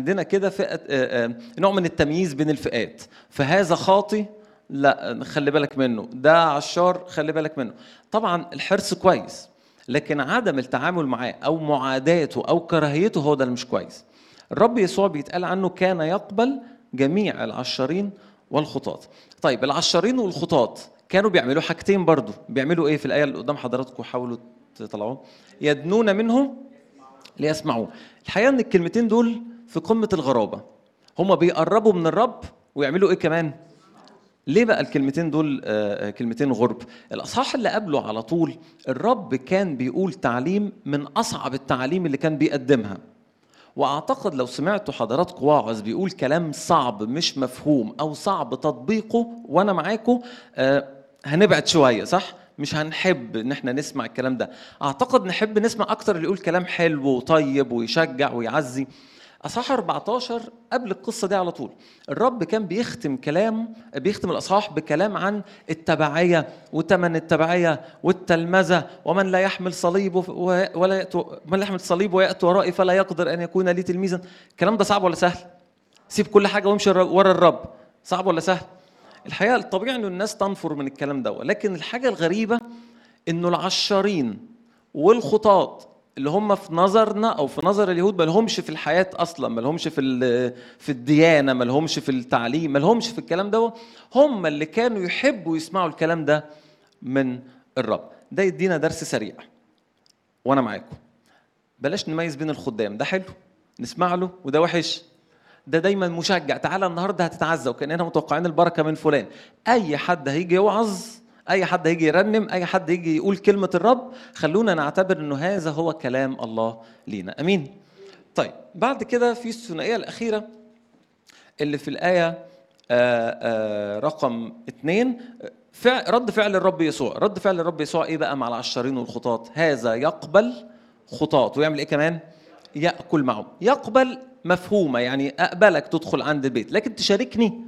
عندنا كده فئه آه، آه، نوع من التمييز بين الفئات فهذا خاطي لا خلي بالك منه ده عشار خلي بالك منه طبعا الحرص كويس لكن عدم التعامل معاه او معاداته او كراهيته هو ده اللي مش كويس الرب يسوع بيتقال عنه كان يقبل جميع العشارين والخطاة طيب العشارين والخطاة كانوا بيعملوا حاجتين برضو بيعملوا ايه في الايه اللي قدام حضراتكم حاولوا تطلعوها يدنون منه ليسمعوه الحقيقه ان الكلمتين دول في قمه الغرابه هما بيقربوا من الرب ويعملوا ايه كمان ليه بقى الكلمتين دول آه، آه، كلمتين غرب الاصحاح اللي قبله على طول الرب كان بيقول تعليم من اصعب التعاليم اللي كان بيقدمها واعتقد لو سمعتوا حضراتكم واعظ بيقول كلام صعب مش مفهوم او صعب تطبيقه وانا معاكم آه، هنبعد شويه صح مش هنحب ان احنا نسمع الكلام ده اعتقد نحب نسمع اكتر اللي يقول كلام حلو وطيب ويشجع ويعزي اصحاح 14 قبل القصه دي على طول الرب كان بيختم كلام بيختم الاصحاح بكلام عن التبعيه وثمن التبعيه والتلمذه ومن لا يحمل صليبه ف- و- ولا يأتي من لا يحمل صليبه وياتي ورائي فلا يقدر ان يكون لي تلميذا الكلام ده صعب ولا سهل سيب كل حاجه وامشي الر- ورا الرب صعب ولا سهل الحقيقه الطبيعي انه الناس تنفر من الكلام ده لكن الحاجه الغريبه انه العشارين والخطاة اللي هم في نظرنا او في نظر اليهود ما لهمش في الحياه اصلا ما لهمش في ال- في الديانه ما لهمش في التعليم ما لهمش في الكلام ده هم اللي كانوا يحبوا يسمعوا الكلام ده من الرب ده يدينا درس سريع وانا معاكم بلاش نميز بين الخدام ده حلو نسمع له وده وحش ده دايما مشجع تعالى النهارده هتتعزى وكاننا متوقعين البركه من فلان اي حد هيجي يوعظ اي حد هيجي يرنم اي حد هيجي يقول كلمه الرب خلونا نعتبر انه هذا هو كلام الله لينا امين طيب بعد كده في الثنائيه الاخيره اللي في الآية آه، آه، رقم اثنين فع رد فعل الرب يسوع رد فعل الرب يسوع ايه بقى مع العشارين والخطاة هذا يقبل خطاة ويعمل ايه كمان يأكل معهم يقبل مفهومة يعني أقبلك تدخل عند البيت لكن تشاركني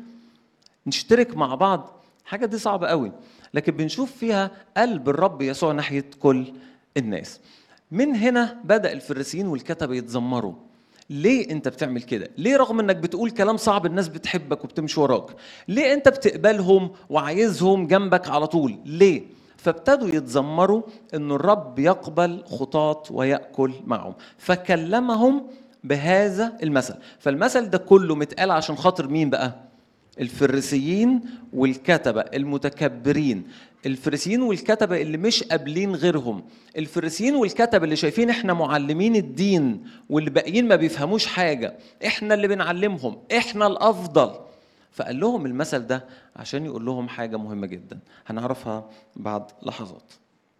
نشترك مع بعض حاجة دي صعبة قوي لكن بنشوف فيها قلب الرب يسوع ناحية كل الناس من هنا بدأ الفريسيين والكتبة يتذمروا ليه انت بتعمل كده ليه رغم انك بتقول كلام صعب الناس بتحبك وبتمشي وراك ليه انت بتقبلهم وعايزهم جنبك على طول ليه فابتدوا يتذمروا ان الرب يقبل خطاة ويأكل معهم فكلمهم بهذا المثل فالمثل ده كله متقال عشان خاطر مين بقى الفريسيين والكتبة المتكبرين الفريسيين والكتبة اللي مش قابلين غيرهم الفريسيين والكتبة اللي شايفين احنا معلمين الدين واللي باقيين ما بيفهموش حاجة احنا اللي بنعلمهم احنا الافضل فقال لهم المثل ده عشان يقول لهم حاجة مهمة جدا هنعرفها بعد لحظات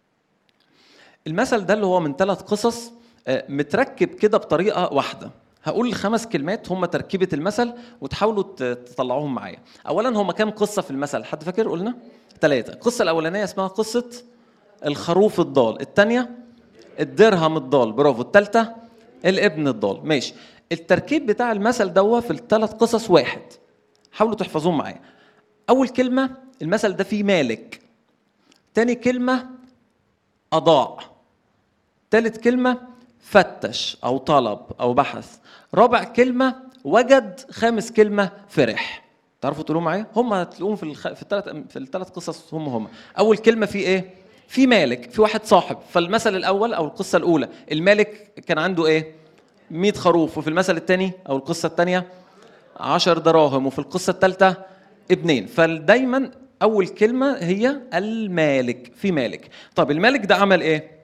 المثل ده اللي هو من ثلاث قصص آه، متركب كده بطريقه واحده هقول الخمس كلمات هم تركيبه المثل وتحاولوا ت- تطلعوهم معايا اولا هما كام قصه في المثل حد فاكر قلنا ثلاثه القصه الاولانيه اسمها قصه الخروف الضال الثانيه الدرهم الضال برافو الثالثه الابن الضال ماشي التركيب بتاع المثل ده في الثلاث قصص واحد حاولوا تحفظوهم معايا اول كلمه المثل ده فيه مالك تاني كلمه أضاع تالت كلمة فتش أو طلب أو بحث رابع كلمة وجد خامس كلمة فرح تعرفوا تقولوا معايا هم هتلاقوهم في الخ... في الثلاث في الثلاث قصص هم هم اول كلمه في ايه في مالك في واحد صاحب فالمثل الاول او القصه الاولى المالك كان عنده ايه 100 خروف وفي المثل الثاني او القصه الثانيه 10 دراهم وفي القصه الثالثه ابنين فدايما اول كلمه هي المالك في مالك طب المالك ده عمل ايه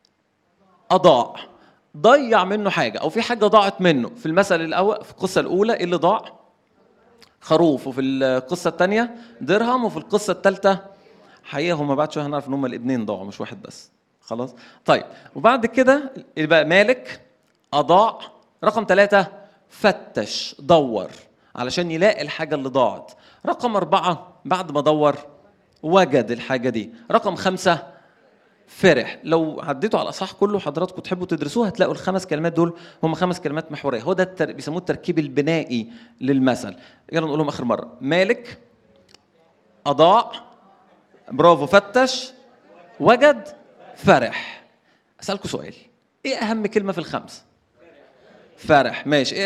اضاع ضيع منه حاجه او في حاجه ضاعت منه في المثل الاول في القصه الاولى ايه اللي ضاع خروف وفي القصه الثانيه درهم وفي القصه الثالثه حقيقه هم بعد شويه هنعرف ان هم الابنين ضاعوا مش واحد بس خلاص طيب وبعد كده يبقى مالك اضاع رقم ثلاثة فتش دور علشان يلاقي الحاجة اللي ضاعت رقم أربعة بعد ما دور وجد الحاجة دي رقم خمسة فرح لو عديتوا على الاصحاح كله حضراتكم تحبوا تدرسوه هتلاقوا الخمس كلمات دول هم خمس كلمات محوريه هو ده التر... بيسموه التركيب البنائي للمثل يلا نقولهم اخر مره مالك اضاع برافو فتش وجد فرح اسالكم سؤال ايه اهم كلمه في الخمسه فرح ماشي ايه